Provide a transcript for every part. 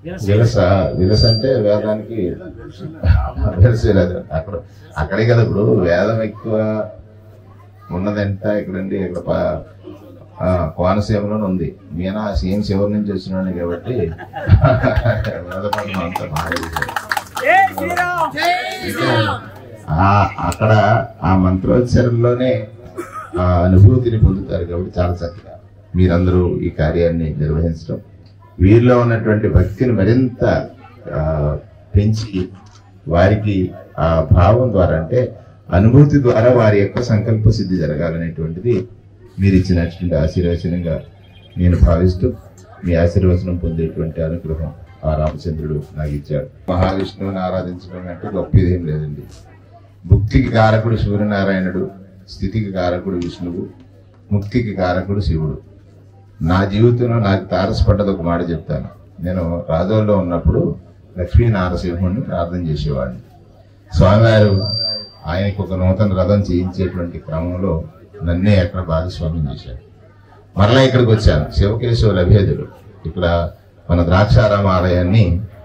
విలస విలస అంటే వేదానికి విలస లేదు అక్కడ అక్కడే కదా ఇప్పుడు వేదం ఎక్కువ ఉన్నదంట ఇక్కడండి ఇక్కడ ప- ఆ, కోనసీమలోనే ఉంది మీనా సేమ్ శివరి నుంచి వచ్చినాడు కాబట్టి వేదపాఠం అంతా బాగా చేశారు. ఆ అక్కడ ఆ మంత్రోచ్చరణలోనే ఆ అనుభూతిని పొందుతారు కాబట్టి చాలా చక్కగా మీరందరూ ఈ కార్యాన్ని నిర్వహించడం వీరిలో ఉన్నటువంటి భక్తిని మరింత ఆ, పెంచి వారికి ఆ భావం ద్వారా అంటే అనుభూతి ద్వారా వారి యొక్క సంకల్ప సిద్ధి జరగాలనేటువంటిది మీరు ఇచ్చినటువంటి ఆశీర్వచనంగా నేను భావిస్తూ మీ ఆశీర్వచనం పొందేటువంటి అనుగ్రహం ఆ రామచంద్రుడు నాకు ఇచ్చాడు మహావిష్ణువుని ఆరాధించడం అంటే గొప్ప ఇదేం లేదండి భుక్తికి కారకుడు సూర్యనారాయణుడు స్థితికి కారకుడు విష్ణువు ముక్తికి కారకుడు శివుడు నా జీవితంలో నాకు తారసపడ్డది ఒక మాట చెప్తాను నేను రాజోల్లో ఉన్నప్పుడు లక్ష్మీ నారసింహుడిని ప్రార్థన చేసేవాడిని స్వామివారు ఆయనకు ఒక నూతన రథం చేయించేటువంటి క్రమంలో నన్నే అక్కడ భాగస్వామ్యం చేశాడు మరలా ఇక్కడికి వచ్చాను శివకేశవ లభేదుడు ఇక్కడ మన ద్రాక్షారామ ఆలయాన్ని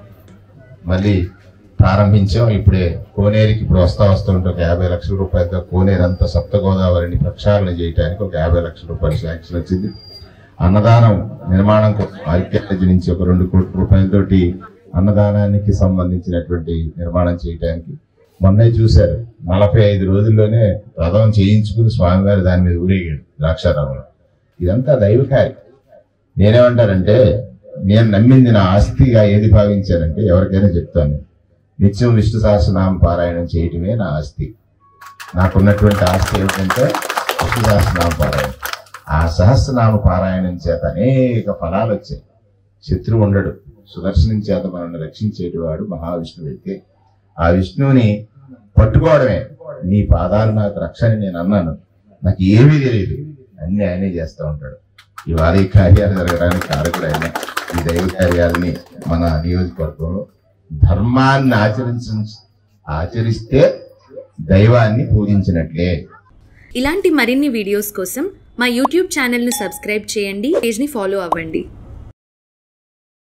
మళ్ళీ ప్రారంభించాం ఇప్పుడే కోనేరికి ఇప్పుడు వస్తా వస్తుంటే ఒక యాభై లక్షల రూపాయలతో కోనేరు అంతా సప్త గోదావరిని ప్రక్షాళన చేయడానికి ఒక యాభై లక్షల రూపాయల శాంక్షన్ వచ్చింది అన్నదానం నిర్మాణం కోసం ఆర్కియాలజీ నుంచి ఒక రెండు కోట్ల రూపాయలతోటి అన్నదానానికి సంబంధించినటువంటి నిర్మాణం చేయడానికి మొన్నే చూశారు నలభై ఐదు రోజుల్లోనే రథం చేయించుకుని స్వామివారి దాని మీద ఊరేగాడు ద్రాక్షారామంలో ఇదంతా దైవ కార్యం నేనేమంటానంటే నేను నమ్మింది నా ఆస్తిగా ఏది భావించానంటే ఎవరికైనా చెప్తాను నిత్యం విష్ణు సహస్రనామ పారాయణం చేయటమే నా ఆస్తి నాకున్నటువంటి ఆస్తి ఏమిటంటే విష్ణు సహస్రనామ పారాయణం ఆ సహస్రనామ పారాయణం చేత అనేక ఫలాలు వచ్చాయి శత్రువు ఉండడు సుదర్శనం చేత మనల్ని రక్షించేటివాడు మహావిష్ణువు అయితే ఆ విష్ణువుని పట్టుకోవడమే నీ పాదాలు నాకు రక్షణ నేను అన్నాను నాకు ఏమీ తెలియదు అన్ని ఆయనే చేస్తూ ఉంటాడు ఇవాళ ఈ కార్యాలు జరగడానికి కారకుడు ఆయన ఈ దైవ కార్యాలని మన నియోజకవర్గంలో ధర్మాన్ని ఆచరించ ఆచరిస్తే దైవాన్ని పూజించినట్లే ఇలాంటి మరిన్ని వీడియోస్ కోసం మా యూట్యూబ్ ఛానల్ను సబ్స్క్రైబ్ చేయండి పేజ్ని ఫాలో అవ్వండి